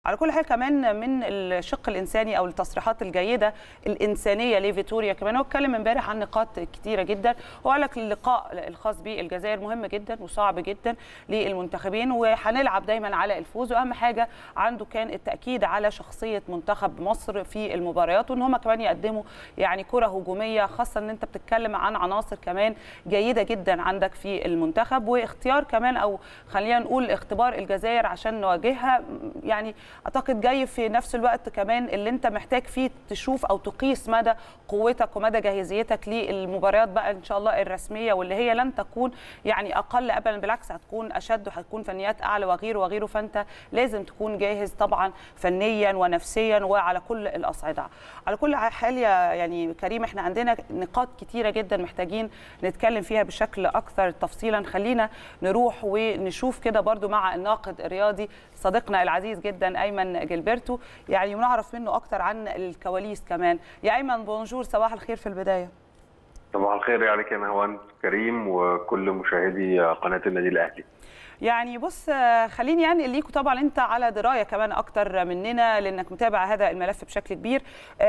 على كل حال كمان من الشق الانساني او التصريحات الجيده الانسانيه لفيتوريا كمان هو اتكلم امبارح عن نقاط كتيره جدا وقال لك اللقاء الخاص بالجزائر مهم جدا وصعب جدا للمنتخبين وهنلعب دايما على الفوز واهم حاجه عنده كان التاكيد على شخصيه منتخب مصر في المباريات وان هم كمان يقدموا يعني كره هجوميه خاصه ان انت بتتكلم عن عناصر كمان جيده جدا عندك في المنتخب واختيار كمان او خلينا نقول اختبار الجزائر عشان نواجهها يعني اعتقد جاي في نفس الوقت كمان اللي انت محتاج فيه تشوف او تقيس مدى قوتك ومدى جاهزيتك للمباريات بقى ان شاء الله الرسميه واللي هي لن تكون يعني اقل ابدا بالعكس هتكون اشد وهتكون فنيات اعلى وغيره وغيره فانت لازم تكون جاهز طبعا فنيا ونفسيا وعلى كل الاصعده على كل حال يا يعني كريم احنا عندنا نقاط كتيره جدا محتاجين نتكلم فيها بشكل اكثر تفصيلا خلينا نروح ونشوف كده برضو مع الناقد الرياضي صديقنا العزيز جدا ايمن جilberto يعني ونعرف منه اكتر عن الكواليس كمان يا ايمن بونجور صباح الخير في البدايه صباح الخير عليك يا نهوان كريم وكل مشاهدي قناه النادي الاهلي يعني بص خليني يعني ليكوا طبعا انت على درايه كمان اكتر مننا لانك متابع هذا الملف بشكل كبير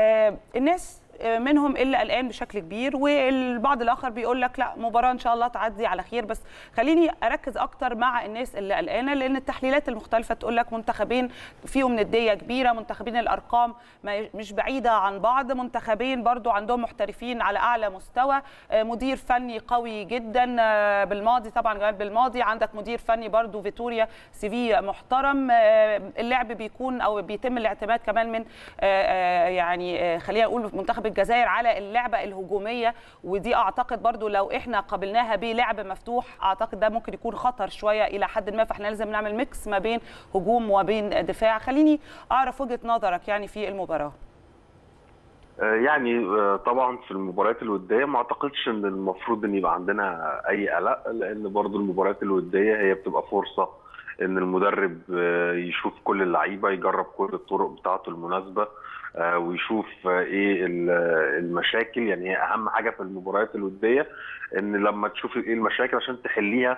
الناس منهم اللي قلقان بشكل كبير والبعض الاخر بيقول لك لا مباراه ان شاء الله تعدي على خير بس خليني اركز اكتر مع الناس اللي قلقانه لان التحليلات المختلفه تقول لك منتخبين فيهم نديه كبيره منتخبين الارقام مش بعيده عن بعض منتخبين برضو عندهم محترفين على اعلى مستوى مدير فني قوي جدا بالماضي طبعا جمال بالماضي عندك مدير فني برضو فيتوريا سي في محترم اللعب بيكون او بيتم الاعتماد كمان من يعني خلينا نقول منتخب الجزائر على اللعبه الهجوميه ودي اعتقد برضو لو احنا قابلناها بلعب مفتوح اعتقد ده ممكن يكون خطر شويه الى حد ما فاحنا لازم نعمل ميكس ما بين هجوم وبين دفاع خليني اعرف وجهه نظرك يعني في المباراه يعني طبعا في المباريات الوديه ما اعتقدش ان المفروض ان يبقى عندنا اي قلق لان برضو المباريات الوديه هي بتبقى فرصه ان المدرب يشوف كل اللعيبه يجرب كل الطرق بتاعته المناسبه ويشوف ايه المشاكل يعني هي اهم حاجه في المباريات الوديه ان لما تشوف ايه المشاكل عشان تحليها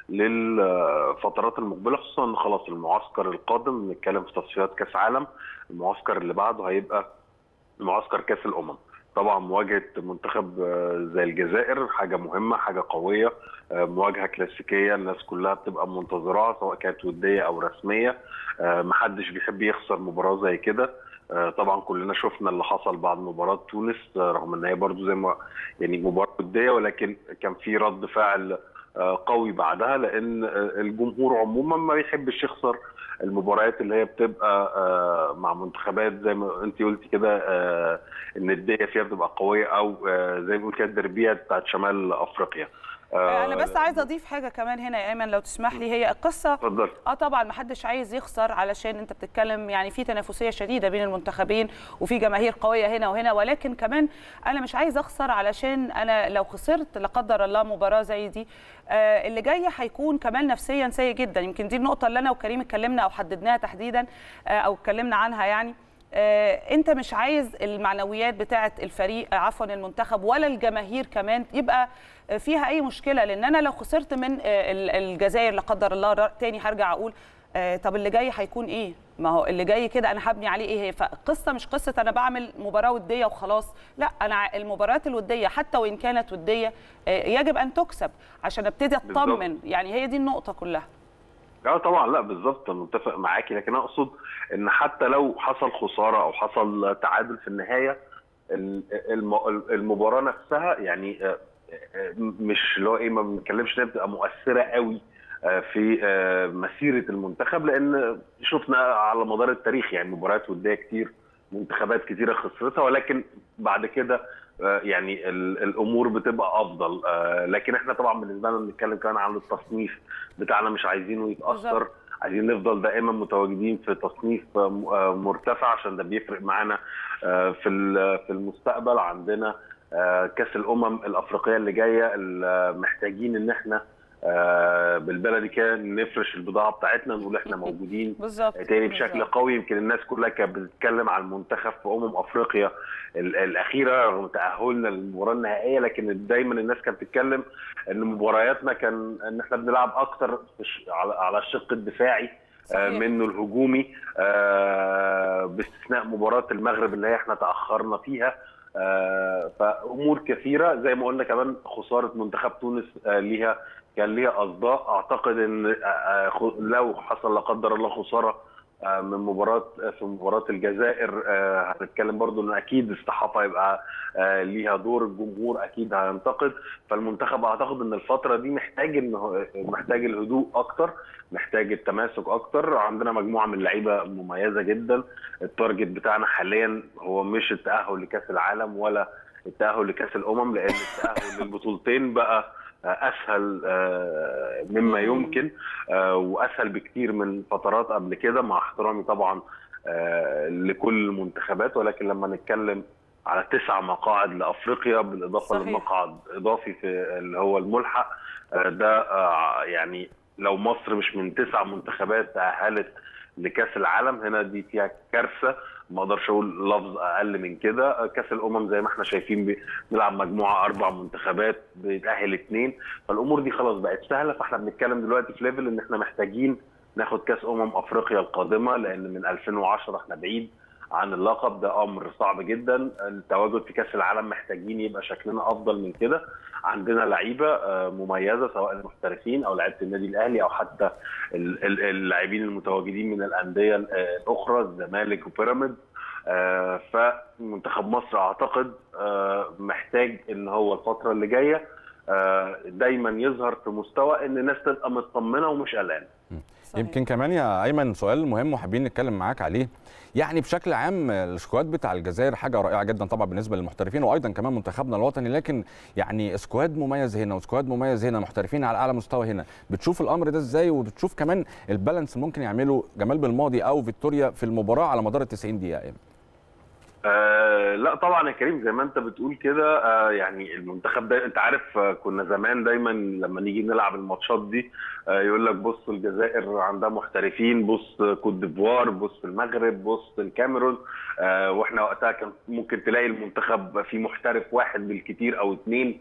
للفترات المقبله خصوصا ان خلاص المعسكر القادم بنتكلم في تصفيات كاس عالم المعسكر اللي بعده هيبقى معسكر كاس الامم طبعا مواجهه منتخب زي الجزائر حاجه مهمه حاجه قويه مواجهه كلاسيكيه الناس كلها بتبقى منتظراها سواء كانت وديه او رسميه محدش بيحب يخسر مباراه زي كده طبعا كلنا شفنا اللي حصل بعد مباراه تونس رغم ان هي برضو زي ما يعني مباراه وديه ولكن كان في رد فعل قوي بعدها لان الجمهور عموما ما بيحبش يخسر المباريات اللي هي بتبقى مع منتخبات زي ما انت قلتي كده النديه فيها بتبقى قويه او زي ما قلت كده الدربيه بتاعت شمال افريقيا انا بس عايزه اضيف حاجه كمان هنا يا ايمن لو تسمح لي هي القصه اتفضل اه طبعا ما حدش عايز يخسر علشان انت بتتكلم يعني في تنافسيه شديده بين المنتخبين وفي جماهير قويه هنا وهنا ولكن كمان انا مش عايز اخسر علشان انا لو خسرت لا قدر الله مباراه زي دي آه اللي جاي هيكون كمان نفسيا سيء جدا يمكن دي النقطه اللي انا وكريم اتكلمنا او حددناها تحديدا آه او اتكلمنا عنها يعني آه انت مش عايز المعنويات بتاعه الفريق عفوا المنتخب ولا الجماهير كمان يبقى فيها اي مشكله لان انا لو خسرت من الجزائر لا قدر الله تاني هرجع اقول طب اللي جاي هيكون ايه ما هو اللي جاي كده انا هبني عليه ايه هي فالقصه مش قصه انا بعمل مباراه وديه وخلاص لا انا المباريات الوديه حتى وان كانت وديه يجب ان تكسب عشان ابتدي اطمن يعني هي دي النقطه كلها اه طبعا لا بالظبط انا متفق معاكي لكن اقصد ان حتى لو حصل خساره او حصل تعادل في النهايه المباراه نفسها يعني مش اللي هو ايه ما بنتكلمش انها بتبقى مؤثره قوي في مسيره المنتخب لان شفنا على مدار التاريخ يعني مباريات وديه كتير منتخبات كتيره خسرتها ولكن بعد كده يعني الامور بتبقى افضل لكن احنا طبعا بالنسبه لنا بنتكلم كمان عن التصنيف بتاعنا مش عايزينه يتاثر عايزين نفضل دائما متواجدين في تصنيف مرتفع عشان ده بيفرق معانا في في المستقبل عندنا كاس الامم الافريقيه اللي جايه محتاجين ان احنا بالبلدي كده نفرش البضاعه بتاعتنا نقول احنا موجودين بالظبط تاني بشكل بالزبط. قوي يمكن الناس كلها كانت بتتكلم عن المنتخب في امم افريقيا الاخيره رغم تاهلنا للمباراه النهائيه لكن دايما الناس كانت بتتكلم ان مبارياتنا كان ان احنا بنلعب اكتر على الشق الدفاعي صحيح. منه الهجومي باستثناء مباراه المغرب اللي هي احنا تاخرنا فيها فامور كثيره زي ما قلنا كمان خساره منتخب تونس ليها كان ليها اصداء اعتقد ان لو حصل لا قدر الله خساره من مباراه في مباراه الجزائر هنتكلم برضو ان اكيد الصحافه هيبقى ليها دور الجمهور اكيد هينتقد فالمنتخب اعتقد ان الفتره دي محتاج ان محتاج الهدوء اكتر محتاج التماسك اكتر عندنا مجموعه من اللعيبه مميزه جدا التارجت بتاعنا حاليا هو مش التاهل لكاس العالم ولا التاهل لكاس الامم لان التاهل للبطولتين بقى اسهل مما يمكن واسهل بكتير من فترات قبل كده مع احترامي طبعا لكل المنتخبات ولكن لما نتكلم على تسع مقاعد لافريقيا بالاضافه صحيح. لمقعد اضافي في اللي هو الملحق ده يعني لو مصر مش من تسع منتخبات تاهلت لكاس العالم هنا دي فيها كارثه ما اقدرش اقول لفظ اقل من كده كاس الامم زي ما احنا شايفين بنلعب مجموعه اربع منتخبات بيتاهل اثنين فالامور دي خلاص بقت سهله فاحنا بنتكلم دلوقتي في ليفل ان احنا محتاجين ناخد كاس امم افريقيا القادمه لان من 2010 احنا بعيد عن اللقب ده امر صعب جدا التواجد في كاس العالم محتاجين يبقى شكلنا افضل من كده عندنا لعيبه مميزه سواء المحترفين او لعيبه النادي الاهلي او حتى اللاعبين المتواجدين من الانديه الاخرى الزمالك وبيراميدز فمنتخب مصر اعتقد محتاج ان هو الفتره اللي جايه دايما يظهر في مستوى ان الناس تبقى مطمنه ومش قلقانه يمكن كمان يا ايمن سؤال مهم وحابين نتكلم معاك عليه يعني بشكل عام السكواد بتاع الجزائر حاجه رائعه جدا طبعا بالنسبه للمحترفين وايضا كمان منتخبنا الوطني لكن يعني سكواد مميز هنا وسكواد مميز هنا محترفين على اعلى مستوى هنا بتشوف الامر ده ازاي وبتشوف كمان البالانس ممكن يعمله جمال بالماضي او فيكتوريا في المباراه على مدار ال 90 دقيقه يعني. آه لا طبعا يا كريم زي ما انت بتقول كده آه يعني المنتخب ده انت عارف آه كنا زمان دايما لما نيجي نلعب الماتشات دي آه يقول لك بص الجزائر عندها محترفين بص كوت ديفوار بص المغرب بص الكاميرون آه واحنا وقتها كان ممكن تلاقي المنتخب فيه محترف واحد بالكتير او اثنين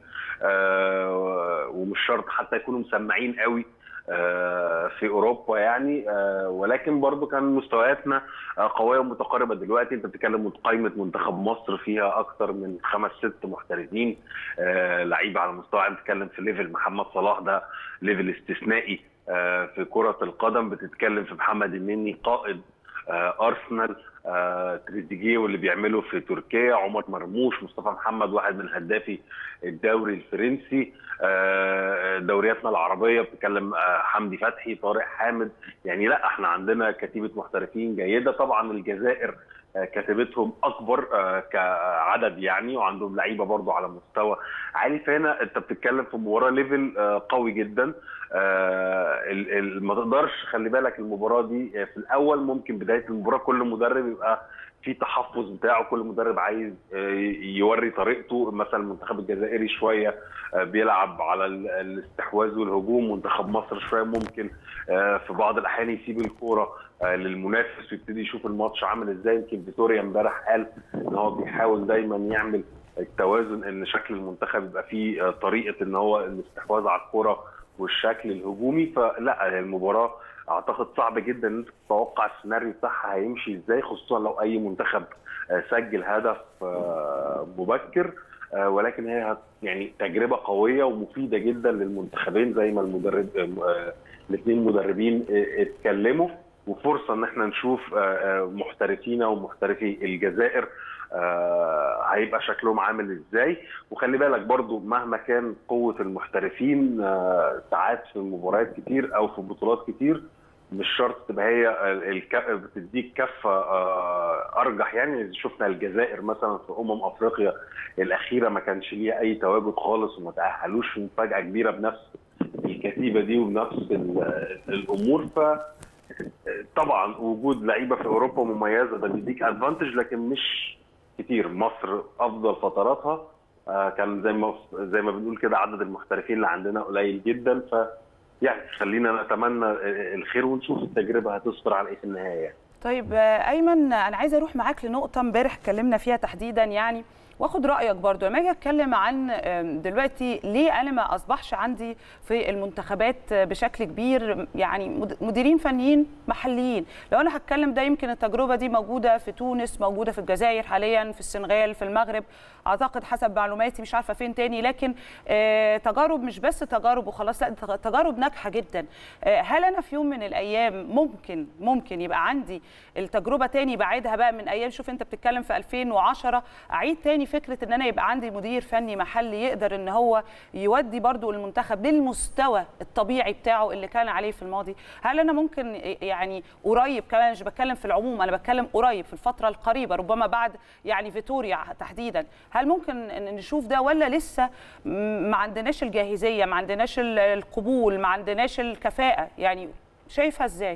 آه ومش شرط حتى يكونوا مسمعين قوي في اوروبا يعني ولكن برضو كان مستوياتنا قويه ومتقاربه دلوقتي انت بتتكلم قائمه منتخب مصر فيها اكثر من خمس ست محترفين لعيبه على مستوى بتتكلم في ليفل محمد صلاح ده ليفل استثنائي في كره القدم بتتكلم في محمد النني قائد ارسنال تريزيجيه واللي بيعمله في تركيا عمر مرموش مصطفى محمد واحد من هدافي الدوري الفرنسي دورياتنا العربيه بتتكلم حمدي فتحي طارق حامد يعني لا احنا عندنا كتيبه محترفين جيده طبعا الجزائر كتيبتهم اكبر كعدد يعني وعندهم لعيبه برضو على مستوى عالي فهنا انت بتتكلم في مباراه ليفل قوي جدا ما تقدرش خلي بالك المباراه دي في الاول ممكن بدايه المباراه كل مدرب يبقى في تحفظ بتاعه كل مدرب عايز يوري طريقته مثلا المنتخب الجزائري شويه بيلعب على الاستحواذ والهجوم منتخب مصر شويه ممكن في بعض الاحيان يسيب الكوره للمنافس ويبتدي يشوف الماتش عامل ازاي يمكن فيتوريا امبارح قال ان هو بيحاول دايما يعمل التوازن ان شكل المنتخب يبقى فيه طريقه ان هو الاستحواذ على الكوره والشكل الهجومي فلا المباراه اعتقد صعب جدا ان انت تتوقع السيناريو بتاعها هيمشي ازاي خصوصا لو اي منتخب سجل هدف مبكر ولكن هي يعني تجربه قويه ومفيده جدا للمنتخبين زي ما المدرب الاثنين مدربين اتكلموا وفرصه ان احنا نشوف محترفينا ومحترفي الجزائر هيبقى شكلهم عامل ازاي وخلي بالك برضو مهما كان قوه المحترفين ساعات في مباريات كتير او في بطولات كتير مش شرط تبقى هي بتديك كفه ارجح يعني شفنا الجزائر مثلا في امم افريقيا الاخيره ما كانش ليها اي تواجد خالص وما تاهلوش في مفاجاه كبيره بنفس الكتيبه دي وبنفس الامور ف طبعا وجود لعيبه في اوروبا مميزه ده بيديك ادفانتج لكن مش كتير مصر افضل فتراتها كان زي ما زي ما بنقول كده عدد المحترفين اللي عندنا قليل جدا ف يعني خلينا نتمنى الخير ونشوف التجربه هتصبر على ايه في النهايه يعني. طيب ايمن انا عايزه اروح معاك لنقطه امبارح اتكلمنا فيها تحديدا يعني واخد رايك برضو لما اجي اتكلم عن آم، دلوقتي ليه انا ما اصبحش عندي في المنتخبات بشكل كبير يعني مد- مديرين فنيين محليين لو انا هتكلم ده يمكن التجربه دي موجوده في تونس موجوده في الجزائر حاليا في السنغال في المغرب اعتقد حسب معلوماتي مش عارفه فين تاني لكن آه، تجارب مش بس تجارب وخلاص لا ده تجارب ناجحه جدا آه، هل انا في يوم من الايام ممكن ممكن يبقى عندي التجربه تاني بعيدها بقى من ايام شوف انت بتتكلم في 2010 اعيد تاني فكره ان انا يبقى عندي مدير فني محلي يقدر ان هو يودي برضو المنتخب للمستوى الطبيعي بتاعه اللي كان عليه في الماضي هل انا ممكن يعني قريب كمان مش بتكلم في العموم انا بتكلم قريب في الفتره القريبه ربما بعد يعني فيتوريا تحديدا هل ممكن إن نشوف ده ولا لسه م- ما عندناش الجاهزيه ما عندناش ال- القبول ما عندناش الكفاءه يعني شايفها ازاي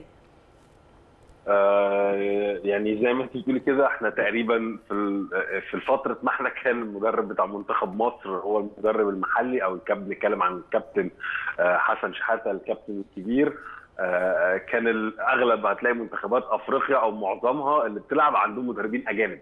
آه، يعني زي ما انت بتقولي كده احنا تقريبا في ال- في الفتره ما احنا كان المدرب بتاع منتخب مصر هو المدرب المحلي او الكابتن بنتكلم عن الكابتن آه، حسن شحاته الكابتن الكبير آه، كان الاغلب هتلاقي منتخبات افريقيا او معظمها اللي بتلعب عندهم مدربين اجانب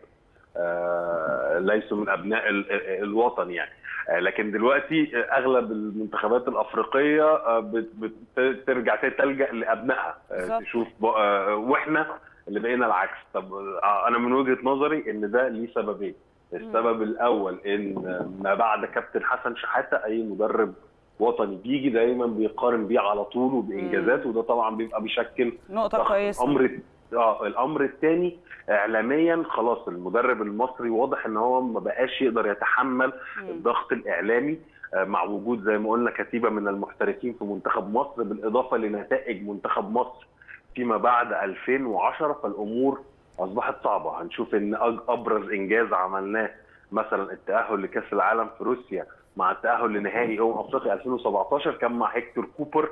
آه، ليسوا من ابناء ال- ال- الوطن يعني آه، لكن دلوقتي اغلب المنتخبات الافريقيه آه، بت- بترجع تلجا لابنائها آه، بالظبط. تشوف ب- آه، واحنا اللي بقينا العكس طب آه، انا من وجهه نظري ان ده ليه سببين السبب الاول ان ما بعد كابتن حسن شحاته اي مدرب وطني بيجي دايما بيقارن بيه على طول وبانجازاته وده طبعا بيبقى بيشكل نقطه ضغط. كويسه الامر اه الامر الثاني اعلاميا خلاص المدرب المصري واضح ان هو ما بقاش يقدر يتحمل مم. الضغط الاعلامي آه، مع وجود زي ما قلنا كتيبه من المحترفين في منتخب مصر بالاضافه لنتائج منتخب مصر فيما بعد 2010 فالامور اصبحت صعبه هنشوف ان أج- ابرز انجاز عملناه مثلا التاهل لكاس العالم في روسيا مع التاهل لنهائي امم افريقيا 2017 كان مع هيكتور كوبر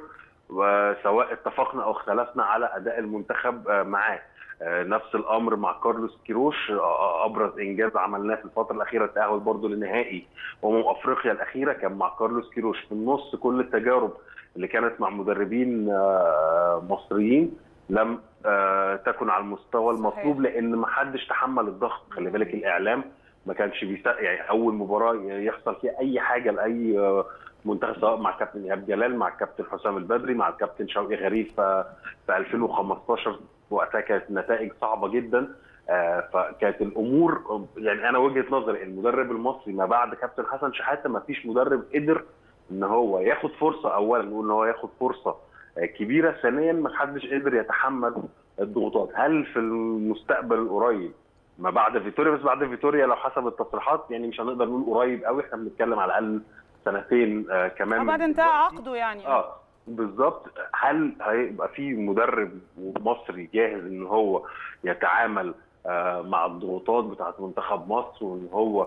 وسواء اتفقنا او اختلفنا على اداء المنتخب آه، معاه آه، نفس الامر مع كارلوس كيروش آه، ابرز انجاز عملناه في الفتره الاخيره التاهل برضه لنهائي امم افريقيا الاخيره كان مع كارلوس كيروش في النص كل التجارب اللي كانت مع مدربين آه، مصريين لم آه، تكن على المستوى صحيح. المطلوب لان ما حدش تحمل الضغط خلي بالك الاعلام ما كانش بيسا يعني اول مباراه يحصل فيها اي حاجه لاي آه، منتخب سواء مع كابتن ايهاب جلال مع الكابتن حسام البدري مع الكابتن شوقي غريب في في 2015 وقتها كانت النتائج صعبه جدا آه، فكانت الامور يعني انا وجهه نظري المدرب المصري ما بعد كابتن حسن شحاته ما فيش مدرب قدر ان هو ياخد فرصه اولا نقول ان هو ياخد فرصه آه، كبيره ثانيا ما حدش قدر يتحمل الضغوطات هل في المستقبل القريب ما بعد فيتوريا بس بعد فيتوريا لو حسب التصريحات يعني مش هنقدر نقول قريب قوي احنا بنتكلم على الاقل سنتين آه كمان آه، من بعد انتهى دلوقتي. عقده يعني اه بالظبط هل هيبقى في مدرب مصري جاهز ان هو يتعامل آه مع الضغوطات بتاعت منتخب مصر وان هو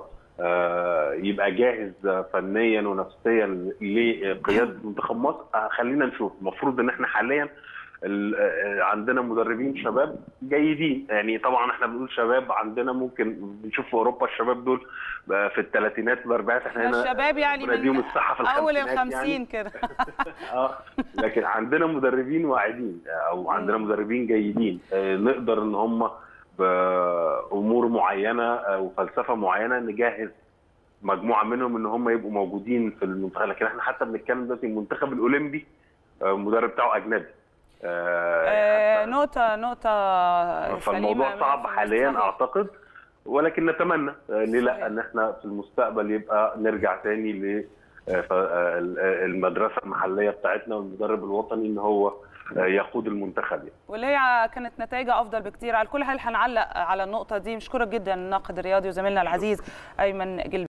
آه يبقى جاهز فنيا ونفسيا لقياده منتخب مصر آه خلينا نشوف المفروض ان احنا حاليا ال- آه، عندنا مدربين شباب جيدين يعني طبعا احنا بنقول شباب عندنا ممكن بنشوف في اوروبا الشباب دول آه، في الثلاثينات والاربعينات احنا هنا الشباب يعني ربنا يديهم من الصحه في اول الخمسينات يعني. الخمسين كده اه لكن عندنا مدربين واعدين او عندنا مدربين جيدين آه، نقدر ان هم بامور معينه آه، وفلسفه معينه نجهز مجموعه منهم ان هم يبقوا موجودين في المنتخب لكن احنا حتى بنتكلم دلوقتي المنتخب الاولمبي آه، المدرب بتاعه اجنبي آه، آه، حتى- نقطة نقطة فالموضوع سليمة صعب 100% حاليا صحيح. اعتقد ولكن نتمنى آه، ليه صحيح. لا ان احنا في المستقبل يبقى نرجع تاني ل آه، ف- آه، المدرسه المحليه بتاعتنا والمدرب الوطني ان هو آه، يقود المنتخب يعني. واللي هي كانت نتائجها افضل بكتير على كل حال هنعلق على النقطة دي مشكورة جدا الناقد الرياضي وزميلنا العزيز ايمن جلبي